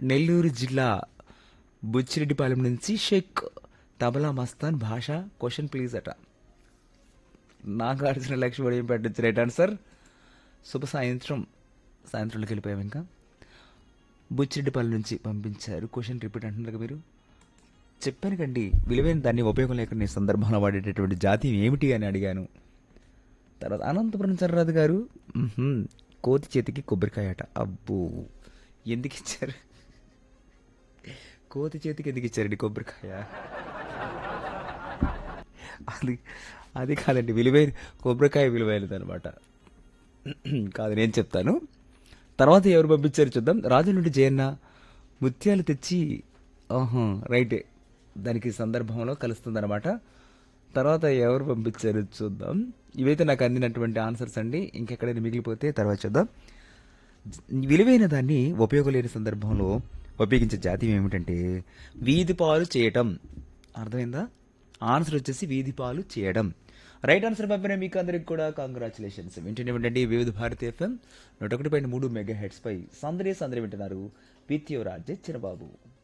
నెల్లూరు జిల్లా బుచ్చిరెడ్డిపాలెం నుంచి షేక్ తబలా మస్తాన్ భాష క్వశ్చన్ ప్లీజ్ అట నాగార్జున లక్ష్మణ్ ఏం పెట్టచ్చు రైట్ ఆన్సర్ శుభ సాయంత్రం సాయంత్రంలోకి వెళ్ళిపోయాం ఇంకా బుచ్చిరెడ్డిపాలెం నుంచి పంపించారు క్వశ్చన్ రిపీట్ అంటున్నారు కదా మీరు చెప్పాను కండి విలువైన దాన్ని ఉపయోగం లేకుండా ఈ సందర్భంలో వాడేటటువంటి జాతి ఏమిటి అని అడిగాను తర్వాత అనంతపురం చర్రాజు గారు "మ్హూ, కోతి చేతికి కొబ్బరికాయ అట అబ్బో ఎందుకు ఇచ్చారు కోతి చేతికి ఎందుకు ఇచ్చారండి కొబ్బరికాయ అది అది కాదండి విలువైన కొబ్బరికాయ విలువైనది అనమాట కాదు నేను చెప్తాను తర్వాత ఎవరు పంపించారు చూద్దాం రాజు నుండి జయన్న ముత్యాలు తెచ్చి ఆహా రైటే దానికి సందర్భంలో కలుస్తుందన్నమాట తర్వాత ఎవరు పంపించారు చూద్దాం ఇవైతే నాకు అందినటువంటి ఆన్సర్స్ అండి ఇంకెక్కడైనా మిగిలిపోతే తర్వాత చూద్దాం విలువైన దాన్ని ఉపయోగం లేని సందర్భంలో ఉపయోగించే జాతీయం ఏమిటంటే వీధి పాలు చేయటం అర్థమైందా ఆన్సర్ వచ్చేసి వీధి పాలు చేయడం రైట్ ఆన్సర్ పంపిన మీకు అందరికి కూడా కాంగ్రాచులేషన్స్ వింటూనే ఉండండి వివిధ భారతి ఎఫ్ఎం నూట ఒకటి పాయింట్ మూడు మెగా హెడ్స్ పై సందడి సందడి వింటున్నారు విత్ యువర్ రాజే చిన్నబాబు